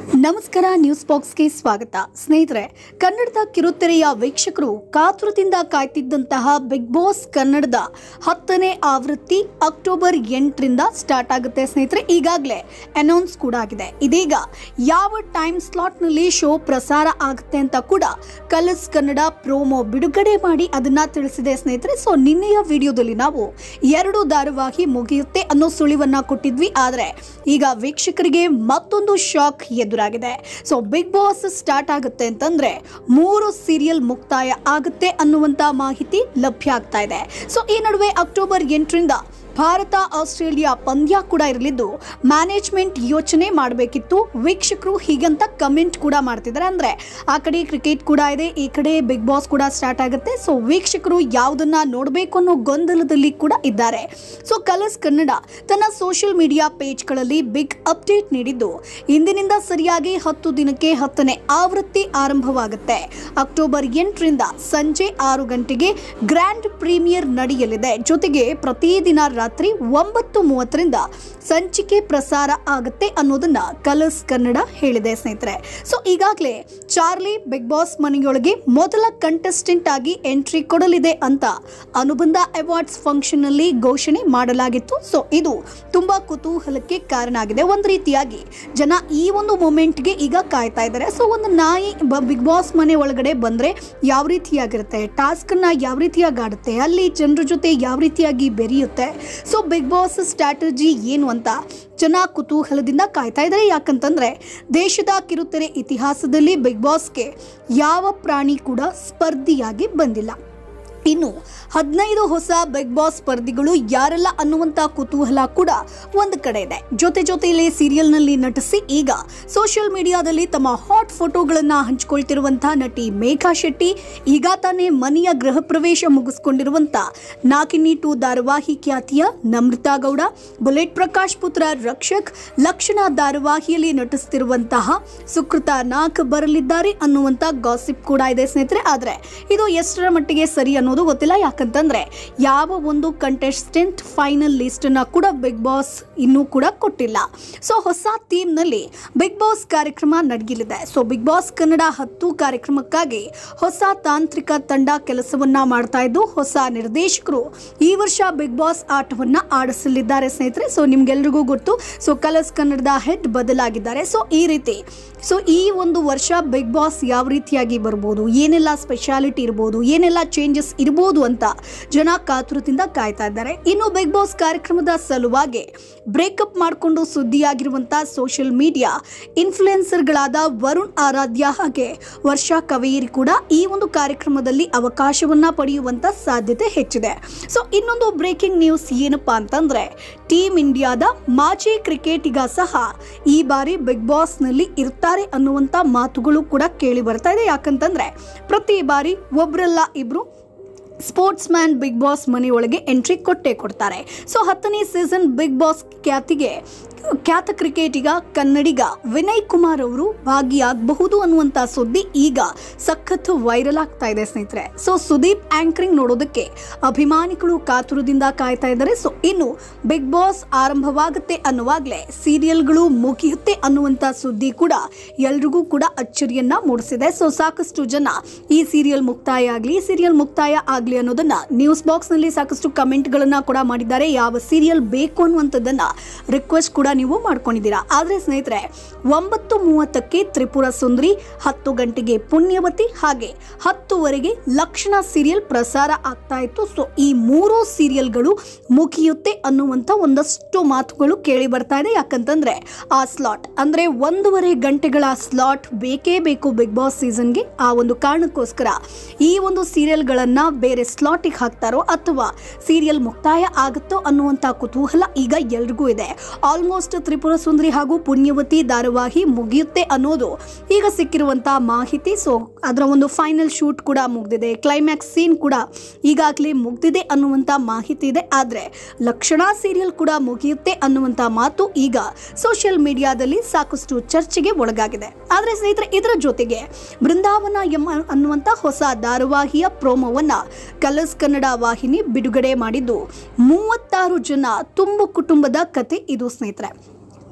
ನಮಸ್ಕಾರ ನ್ಯೂಸ್ ಬಾಕ್ಸ್ಗೆ ಸ್ವಾಗತ ಸ್ನೇಹಿತರೆ ಕನ್ನಡದ ಕಿರುತೆರೆಯ ವೀಕ್ಷಕರು ಕಾತುರದಿಂದ ಕಾಯ್ತಿದ್ದಂತಹ ಬಿಗ್ ಬಾಸ್ ಕನ್ನಡದ ಹತ್ತನೇ ಆವೃತ್ತಿ ಅಕ್ಟೋಬರ್ ಎಂಟರಿಂದ ಸ್ಟಾರ್ಟ್ ಆಗುತ್ತೆ ಸ್ನೇಹಿತರೆ ಈಗಾಗಲೇ ಅನೌನ್ಸ್ ಕೂಡ ಆಗಿದೆ ಇದೀಗ ಯಾವ ಟೈಮ್ ಸ್ಲಾಟ್ನಲ್ಲಿ ಶೋ ಪ್ರಸಾರ ಆಗುತ್ತೆ ಅಂತ ಕೂಡ ಕಲರ್ಸ್ ಕನ್ನಡ ಪ್ರೋಮೋ ಬಿಡುಗಡೆ ಮಾಡಿ ಅದನ್ನ ತಿಳಿಸಿದೆ ಸ್ನೇಹಿತರೆ ಸೊ ನಿನ್ನೆಯ ವಿಡಿಯೋದಲ್ಲಿ ನಾವು ಎರಡು ಧಾರಾವಾಹಿ ಮುಗಿಯುತ್ತೆ ಅನ್ನೋ ಸುಳಿವನ್ನ ಕೊಟ್ಟಿದ್ವಿ ಆದರೆ ಈಗ ವೀಕ್ಷಕರಿಗೆ ಮತ್ತೊಂದು ಶಾಕ್ ಎದುರಾಗಿದೆ ಸೊ ಬಿಗ್ ಬಾಸ್ ಸ್ಟಾರ್ಟ್ ಆಗುತ್ತೆ ಅಂತಂದ್ರೆ ಮೂರು ಸೀರಿಯಲ್ ಮುಕ್ತಾಯ ಆಗುತ್ತೆ ಅನ್ನುವಂತ ಮಾಹಿತಿ ಲಭ್ಯ ಆಗ್ತಾ ಇದೆ ಸೊ ಈ ನಡುವೆ ಅಕ್ಟೋಬರ್ ಎಂಟರಿಂದ ಭಾರತ ಆಸ್ಟ್ರೇಲಿಯಾ ಪಂದ್ಯ ಕೂಡ ಇರಲಿದ್ದು ಮ್ಯಾನೇಜ್ಮೆಂಟ್ ಯೋಚನೆ ಮಾಡಬೇಕಿತ್ತು ವೀಕ್ಷಕರು ಹೀಗಂತ ಕಮೆಂಟ್ ಕೂಡ ಮಾಡ್ತಿದ್ದಾರೆ ಅಂದ್ರೆ ಆ ಕಡೆ ಕ್ರಿಕೆಟ್ ಕೂಡ ಇದೆ ಈ ಕಡೆ ಬಿಗ್ ಬಾಸ್ ಕೂಡ ಸ್ಟಾರ್ಟ್ ಆಗುತ್ತೆ ಸೊ ವೀಕ್ಷಕರು ಯಾವುದನ್ನ ನೋಡಬೇಕು ಅನ್ನೋ ಗೊಂದಲದಲ್ಲಿ ಕೂಡ ಇದ್ದಾರೆ ಸೊ ಕಲರ್ಸ್ ಕನ್ನಡ ತನ್ನ ಸೋಷಿಯಲ್ ಮೀಡಿಯಾ ಪೇಜ್ಗಳಲ್ಲಿ ಬಿಗ್ ಅಪ್ಡೇಟ್ ನೀಡಿದ್ದು ಇಂದಿನಿಂದ ಸರಿಯಾಗಿ ಹತ್ತು ದಿನಕ್ಕೆ ಹತ್ತನೇ ಆವೃತ್ತಿ ಆರಂಭವಾಗುತ್ತೆ ಅಕ್ಟೋಬರ್ ಎಂಟರಿಂದ ಸಂಜೆ ಆರು ಗಂಟೆಗೆ ಗ್ರ್ಯಾಂಡ್ ಪ್ರೀಮಿಯರ್ ನಡೆಯಲಿದೆ ಜೊತೆಗೆ ಪ್ರತಿದಿನ ರಾತ್ರಿ ಒಂಬತ್ತು ಮೂವತ್ತರಿಂದ ಸಂಚಿಕೆ ಪ್ರಸಾರ ಆಗುತ್ತೆ ಅನ್ನೋದನ್ನ ಕಲರ್ಸ್ ಕನ್ನಡ ಹೇಳಿದೆ ಸ್ನೇಹಿತರೆ ಸೊ ಈಗಾಗಲೇ ಚಾರ್ಲಿ ಬಿಗ್ ಬಾಸ್ ಮನೆಯೊಳಗೆ ಮೊದಲ ಕಂಟೆಸ್ಟೆಂಟ್ ಆಗಿ ಎಂಟ್ರಿ ಕೊಡಲಿದೆ ಅಂತ ಅನುಬಂಧ ಅವಾರ್ಡ್ಸ್ ಫಂಕ್ಷನ್ ನಲ್ಲಿ ಘೋಷಣೆ ಮಾಡಲಾಗಿತ್ತು ಸೊ ಇದು ತುಂಬಾ ಕುತೂಹಲಕ್ಕೆ ಕಾರಣ ಆಗಿದೆ ಒಂದು ರೀತಿಯಾಗಿ ಜನ ಈ ಒಂದು ಮೂಮೆಂಟ್ಗೆ ಈಗ ಕಾಯ್ತಾ ಇದ್ದಾರೆ ಸೊ ಒಂದು ನಾಯಿ ಬಿಗ್ ಬಾಸ್ ಮನೆ ಒಳಗಡೆ ಬಂದ್ರೆ ಯಾವ ರೀತಿಯಾಗಿರುತ್ತೆ ಟಾಸ್ಕ್ ಅನ್ನ ಯಾವ ರೀತಿಯಾಗಿ ಆಡುತ್ತೆ ಅಲ್ಲಿ ಜನರ ಜೊತೆ ಯಾವ ರೀತಿಯಾಗಿ ಬೆರೆಯುತ್ತೆ ಸೊ ಬಿಗ್ ಬಾಸ್ ಸ್ಟ್ರಾಟಜಿ ಏನು ಅಂತ ಜನ ಕುತೂಹಲದಿಂದ ಕಾಯ್ತಾ ಇದ್ದಾರೆ ಯಾಕಂತಂದ್ರೆ ದೇಶದ ಕಿರುತೆರೆ ಇತಿಹಾಸದಲ್ಲಿ ಬಿಗ್ ಬಾಸ್ಗೆ ಯಾವ ಪ್ರಾಣಿ ಕೂಡ ಸ್ಪರ್ಧಿಯಾಗಿ ಬಂದಿಲ್ಲ ಇನ್ನು ಹದಿನೈದು ಹೊಸ ಬಿಗ್ ಬಾಸ್ ಸ್ಪರ್ಧಿಗಳು ಯಾರೆಲ್ಲ ಅನ್ನುವಂತ ಕುತೂಹಲ ಕೂಡ ಒಂದು ಕಡೆ ಇದೆ ಜೊತೆ ಜೊತೆಯಲ್ಲಿ ಸೀರಿಯಲ್ನಲ್ಲಿ ನಟಿಸಿ ಈಗ ಸೋಷಿಯಲ್ ಮೀಡಿಯಾದಲ್ಲಿ ತಮ್ಮ ಹಾಟ್ ಫೋಟೋಗಳನ್ನ ಹಂಚಿಕೊಳ್ತಿರುವಂತಹ ನಟಿ ಮೇಘಾ ಶೆಟ್ಟಿ ಈಗ ತಾನೇ ಮನೆಯ ಗೃಹ ಪ್ರವೇಶ ಮುಗಿಸ್ಕೊಂಡಿರುವಂತ ನಾಕಿನಿ ಟು ಧಾರಾವಾಹಿ ಖ್ಯಾತಿಯ ನಮ್ರತಾ ಗೌಡ ಬುಲೆಟ್ ಪ್ರಕಾಶ್ ಪುತ್ರ ರಕ್ಷಕ್ ಲಕ್ಷಣ ಧಾರಾವಾಹಿಯಲ್ಲಿ ನಟಿಸ್ತಿರುವಂತಹ ಸುಕೃತ ನಾಗ್ ಬರಲಿದ್ದಾರೆ ಅನ್ನುವಂತ ಗಾಸಿಪ್ ಕೂಡ ಇದೆ ಸ್ನೇಹಿತರೆ ಆದ್ರೆ ಇದು ಎಷ್ಟರ ಮಟ್ಟಿಗೆ ಸರಿ ಅನ್ನೋದು ಗೊತ್ತಿಲ್ಲ ಯಾಕಂತಂದ್ರೆ ಯಾವ ಒಂದು ಕಂಟೆಸ್ಟೆಂಟ್ ಫೈನಲ್ ಲಿಸ್ಟ್ ಅನ್ನ ಕೂಡ ಬಿಗ್ ಬಾಸ್ ಇನ್ನೂ ಕೂಡ ಕೊಟ್ಟಿಲ್ಲ ಸೊ ಹೊಸ ಥೀಮ್ ನಲ್ಲಿ ಬಿಗ್ ಬಾಸ್ ಕಾರ್ಯಕ್ರಮ ನಡೆಯಲಿದೆ ಸೊ ಬಿಗ್ ಬಾಸ್ ಕನ್ನಡ ಹತ್ತು ಕಾರ್ಯಕ್ರಮಕ್ಕಾಗಿ ಹೊಸ ತಾಂತ್ರಿಕ ತಂಡ ಕೆಲಸವನ್ನ ಮಾಡ್ತಾ ಇದ್ದು ಹೊಸ ನಿರ್ದೇಶಕರು ಈ ವರ್ಷ ಬಿಗ್ ಬಾಸ್ ಆಟವನ್ನ ಆಡಿಸಲಿದ್ದಾರೆ ಸ್ನೇಹಿತರೆ ಸೊ ನಿಮ್ಗೆಲ್ರಿಗೂ ಗೊತ್ತು ಸೊ ಕಲರ್ಸ್ ಕನ್ನಡದ ಹೆಡ್ ಬದಲಾಗಿದ್ದಾರೆ ಸೊ ಈ ರೀತಿ ಸೊ ಈ ಒಂದು ವರ್ಷ ಬಿಗ್ ಬಾಸ್ ಯಾವ ರೀತಿಯಾಗಿ ಬರ್ಬೋದು ಏನೆಲ್ಲ ಸ್ಪೆಷಾಲಿಟಿ ಇರ್ಬೋದು ಏನೆಲ್ಲ ಚೇಂಜಸ್ ಇರ್ಬೋದು ಅಂತ ಜನ ಕಾತುರದಿಂದ ಕಾಯ್ತಾ ಇದ್ದಾರೆ ಇನ್ನು ಬಿಗ್ ಬಾಸ್ ಕಾರ್ಯಕ್ರಮದ ಸಲುವಾಗಿ ಬ್ರೇಕಪ್ ಮಾಡಿಕೊಂಡು ಸುದ್ದಿಯಾಗಿರುವಂತ ಸೋಷಿಯಲ್ ಮೀಡಿಯಾ ಇನ್ಫ್ಲುಯೆನ್ಸರ್ಗಳಾದ ವರುಣ್ ಆರಾಧ್ಯ ಹಾಗೆ ವರ್ಷಾ ಕವೇರಿ ಕೂಡ ಈ ಒಂದು ಕಾರ್ಯಕ್ರಮದಲ್ಲಿ ಅವಕಾಶವನ್ನ ಪಡೆಯುವಂತ ಸಾಧ್ಯತೆ ಹೆಚ್ಚಿದೆ ಸೊ ಇನ್ನೊಂದು ಬ್ರೇಕಿಂಗ್ ನ್ಯೂಸ್ ಏನಪ್ಪಾ ಅಂತಂದ್ರೆ ಟೀಮ್ ಇಂಡಿಯಾದ ಮಾಜಿ ಕ್ರಿಕೆಟಿಗ ಸಹ ಈ ಬಾರಿ ಬಿಗ್ ಬಾಸ್ ನಲ್ಲಿ ಇರ್ತಾರೆ ಅನ್ನುವಂತ ಮಾತುಗಳು ಕೂಡ ಕೇಳಿ ಬರ್ತಾ ಇದೆ ಯಾಕಂತಂದ್ರೆ ಪ್ರತಿ ಬಾರಿ ಒಬ್ರಲ್ಲ ಇಬ್ರು ಸ್ಪೋರ್ಟ್ಸ್ ಮ್ಯಾನ್ ಬಿಗ್ ಬಾಸ್ ಮನೆಯೊಳಗೆ ಎಂಟ್ರಿ ಕೊಟ್ಟೇ ಕೊಡ್ತಾರೆ ಸೊ ಹತ್ತನೇ ಸೀಸನ್ ಬಿಗ್ ಬಾಸ್ ಖ್ಯಾತಿಗೆ ಖ್ಯಾತ ಕ್ರಿಕೆಟಿಗ ಕನ್ನಡಿಗ ವಿನಯ್ ಕುಮಾರ್ ಅವರು ಭಾಗಿಯಾಗಬಹುದು ಅನ್ನುವಂಥ ಸುದ್ದಿ ಈಗ ಸಖತ್ ವೈರಲ್ ಆಗ್ತಾ ಇದೆ ಸ್ನೇಹಿತರೆ ಸೊ ಸುದೀಪ್ ಆಂಕರಿಂಗ್ ನೋಡೋದಕ್ಕೆ ಅಭಿಮಾನಿಗಳು ಕಾತುರದಿಂದ ಕಾಯ್ತಾ ಇದ್ದಾರೆ ಸೊ ಇನ್ನು ಬಿಗ್ ಬಾಸ್ ಆರಂಭವಾಗುತ್ತೆ ಅನ್ನುವಾಗಲೇ ಸೀರಿಯಲ್ಗಳು ಮುಗಿಯುತ್ತೆ ಅನ್ನುವಂಥ ಸುದ್ದಿ ಕೂಡ ಎಲ್ರಿಗೂ ಕೂಡ ಅಚ್ಚರಿಯನ್ನ ಮೂಡಿಸಿದೆ ಸೊ ಸಾಕಷ್ಟು ಜನ ಈ ಸೀರಿಯಲ್ ಮುಕ್ತಾಯ ಆಗಲಿ ಸೀರಿಯಲ್ ಮುಕ್ತಾಯ ಆಗಲಿ ಅನ್ನೋದನ್ನ ನ್ಯೂಸ್ ಬಾಕ್ಸ್ ನಲ್ಲಿ ಸಾಕಷ್ಟು ಕಮೆಂಟ್ ಗಳನ್ನ ಕೂಡ ಮಾಡಿದ್ದಾರೆ ಯಾವ ಸೀರಿಯಲ್ ಬೇಕು ಅನ್ನುವಂಥದ್ದನ್ನ ರಿಕ್ವೆಸ್ಟ್ ಕೂಡ ನೀವು ಮಾಡ್ಕೊಂಡಿದ್ದೀರಾ ಆದ್ರೆ ಸ್ನೇಹಿತರೆ ಒಂಬತ್ತು ಮೂವತ್ತಕ್ಕೆ ತ್ರಿಪುರ ಸುಂದರಿ ಹತ್ತು ಗಂಟೆಗೆ ಪುಣ್ಯವತಿ ಹಾಗೆ ಹತ್ತುವರೆಗೆ ಲಕ್ಷಣ ಸೀರಿಯಲ್ ಪ್ರಸಾರ ಆಗ್ತಾ ಇತ್ತು ಸೊ ಈ ಮೂರು ಸೀರಿಯಲ್ಗಳು ಮುಗಿಯುತ್ತೆ ಅನ್ನುವಂಥ ಒಂದಷ್ಟು ಮಾತುಗಳು ಕೇಳಿ ಬರ್ತಾ ಇದೆ ಯಾಕಂತಂದ್ರೆ ಆ ಸ್ಲಾಟ್ ಅಂದ್ರೆ ಒಂದೂವರೆ ಗಂಟೆಗಳ ಸ್ಲಾಟ್ ಬೇಕೇ ಬೇಕು ಬಿಗ್ ಬಾಸ್ ಸೀಸನ್ಗೆ ಆ ಒಂದು ಕಾರಣಕ್ಕೋಸ್ಕರ ಈ ಒಂದು ಸೀರಿಯಲ್ಗಳನ್ನ ಬೇರೆ ಸ್ಲಾಟಿಗೆ ಹಾಕ್ತಾರೋ ಅಥವಾ ಸೀರಿಯಲ್ ಮುಕ್ತಾಯ ಆಗುತ್ತೋ ಅನ್ನುವಂಥ ಕುತೂಹಲ ಈಗ ಎಲ್ರಿಗೂ ಇದೆ ಆಲ್ಮೋಸ್ಟ್ ತ್ರಿಪುರ ಸುಂದರಿ ಹಾಗೂ ಪುಣ್ಯವತಿ ಧಾರಾವಾಹಿ ಮುಗಿಯುತ್ತೆ ಅನ್ನೋದು ಈಗ ಸಿಕ್ಕಿರುವಂತಹ ಮಾಹಿತಿ ಸೊ ಅದರ ಒಂದು ಫೈನಲ್ ಶೂಟ್ ಕೂಡ ಮುಗ್ದಿದೆ ಕ್ಲೈಮ್ಯಾಕ್ಸ್ ಸೀನ್ ಕೂಡ ಈಗಾಗಲೇ ಮುಗ್ದಿದೆ ಅನ್ನುವಂಥ ಮಾಹಿತಿ ಇದೆ ಆದರೆ ಲಕ್ಷಣ ಸೀರಿಯಲ್ ಕೂಡ ಮುಗಿಯುತ್ತೆ ಅನ್ನುವಂಥ ಮಾತು ಈಗ ಸೋಷಿಯಲ್ ಮೀಡಿಯಾದಲ್ಲಿ ಸಾಕಷ್ಟು ಚರ್ಚೆಗೆ ಒಳಗಾಗಿದೆ ಆದರೆ ಸ್ನೇಹಿತರೆ ಇದರ ಜೊತೆಗೆ ಬೃಂದಾವನ ಎಂಬ ಅನ್ನುವಂಥ ಹೊಸ ಧಾರಾವಾಹಿಯ ಪ್ರೋಮೋವನ್ನ ಕಲರ್ಸ್ ಕನ್ನಡ ವಾಹಿನಿ ಬಿಡುಗಡೆ ಮಾಡಿದ್ದು ಮೂವತ್ತಾರು ಜನ ತುಂಬು ಕುಟುಂಬದ ಕತೆ ಇದು ಸ್ನೇಹಿತರೆ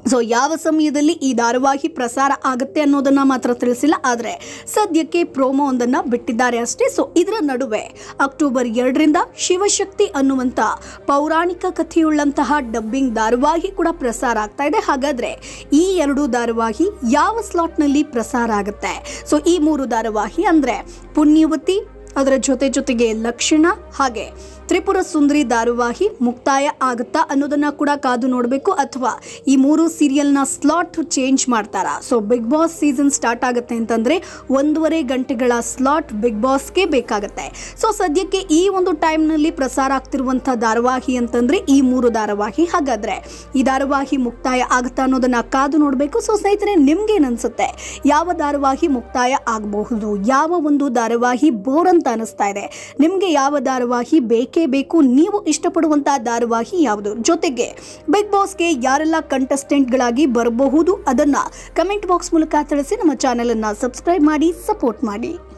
ಸೊ ಯಾವ ಸಮಯದಲ್ಲಿ ಈ ಧಾರಾವಾಹಿ ಪ್ರಸಾರ ಆಗುತ್ತೆ ಅನ್ನೋದನ್ನ ಮಾತ್ರ ತಿಳಿಸಿಲ್ಲ ಆದರೆ ಸದ್ಯಕ್ಕೆ ಪ್ರೋಮೋ ಒಂದನ್ನ ಬಿಟ್ಟಿದ್ದಾರೆ ಅಷ್ಟೇ ಸೊ ಇದರ ನಡುವೆ ಅಕ್ಟೋಬರ್ ಎರಡರಿಂದ ಶಿವಶಕ್ತಿ ಅನ್ನುವಂಥ ಪೌರಾಣಿಕ ಕಥೆಯುಳ್ಳಂತಹ ಡಬ್ಬಿಂಗ್ ಧಾರಾವಾಹಿ ಕೂಡ ಪ್ರಸಾರ ಆಗ್ತಾ ಇದೆ ಹಾಗಾದ್ರೆ ಈ ಎರಡು ಧಾರಾವಾಹಿ ಯಾವ ಸ್ಲಾಟ್ನಲ್ಲಿ ಪ್ರಸಾರ ಆಗುತ್ತೆ ಸೊ ಈ ಮೂರು ಧಾರಾವಾಹಿ ಅಂದ್ರೆ ಪುಣ್ಯವತಿ ಅದರ ಜೊತೆ ಜೊತೆಗೆ ಲಕ್ಷಣ ಹಾಗೆ ತ್ರಿಪುರ ಸುಂದರಿ ಧಾರಾವಾಹಿ ಮುಕ್ತಾಯ ಆಗುತ್ತಾ ಅನ್ನೋದನ್ನ ಕೂಡ ಕಾದು ನೋಡಬೇಕು ಅಥವಾ ಈ ಮೂರು ಸೀರಿಯಲ್ನ ಸ್ಲಾಟ್ ಚೇಂಜ್ ಮಾಡ್ತಾರಾ so big boss season start ಆಗುತ್ತೆ ಅಂತಂದ್ರೆ ಒಂದೂವರೆ ಗಂಟೆಗಳ ಸ್ಲಾಟ್ ಬಿಗ್ ಬಾಸ್ಗೆ ಬೇಕಾಗುತ್ತೆ ಸೊ ಸದ್ಯಕ್ಕೆ ಈ ಒಂದು ಟೈಮ್ನಲ್ಲಿ ಪ್ರಸಾರ ಆಗ್ತಿರುವಂಥ ಧಾರಾವಾಹಿ ಅಂತಂದ್ರೆ ಈ ಮೂರು ಧಾರಾವಾಹಿ ಹಾಗಾದ್ರೆ ಈ ಧಾರಾವಾಹಿ ಮುಕ್ತಾಯ ಆಗುತ್ತಾ ಅನ್ನೋದನ್ನ ಕಾದು ನೋಡಬೇಕು ಸೊ ಸ್ನೇಹಿತರೆ ನಿಮ್ಗೇನ್ ಅನ್ಸುತ್ತೆ ಯಾವ ಧಾರಾವಾಹಿ ಮುಕ್ತಾಯ ಆಗಬಹುದು ಯಾವ ಒಂದು ಧಾರಾವಾಹಿ ಬೋರ್ ಅಂತ ಅನಿಸ್ತಾ ಇದೆ ನಿಮಗೆ ಯಾವ ಧಾರಾವಾಹಿ ಬೇಕೇ ಬೇಕು ನೀವು ಇಷ್ಟಪಡುವಂತಹ ಧಾರಾವಾಹಿ ಯಾವುದು ಜೊತೆಗೆ ಬಿಗ್ ಬಾಸ್ಗೆ ಯಾರೆಲ್ಲ ಕಂಟೆಸ್ಟೆಂಟ್ಗಳಾಗಿ ಬರಬಹುದು ಅದನ್ನ ಕಮೆಂಟ್ ಬಾಕ್ಸ್ ಮೂಲಕ ತಿಳಿಸಿ ನಮ್ಮ ಚಾನೆಲ್ ಅನ್ನ ಸಬ್ಸ್ಕ್ರೈಬ್ ಮಾಡಿ ಸಪೋರ್ಟ್ ಮಾಡಿ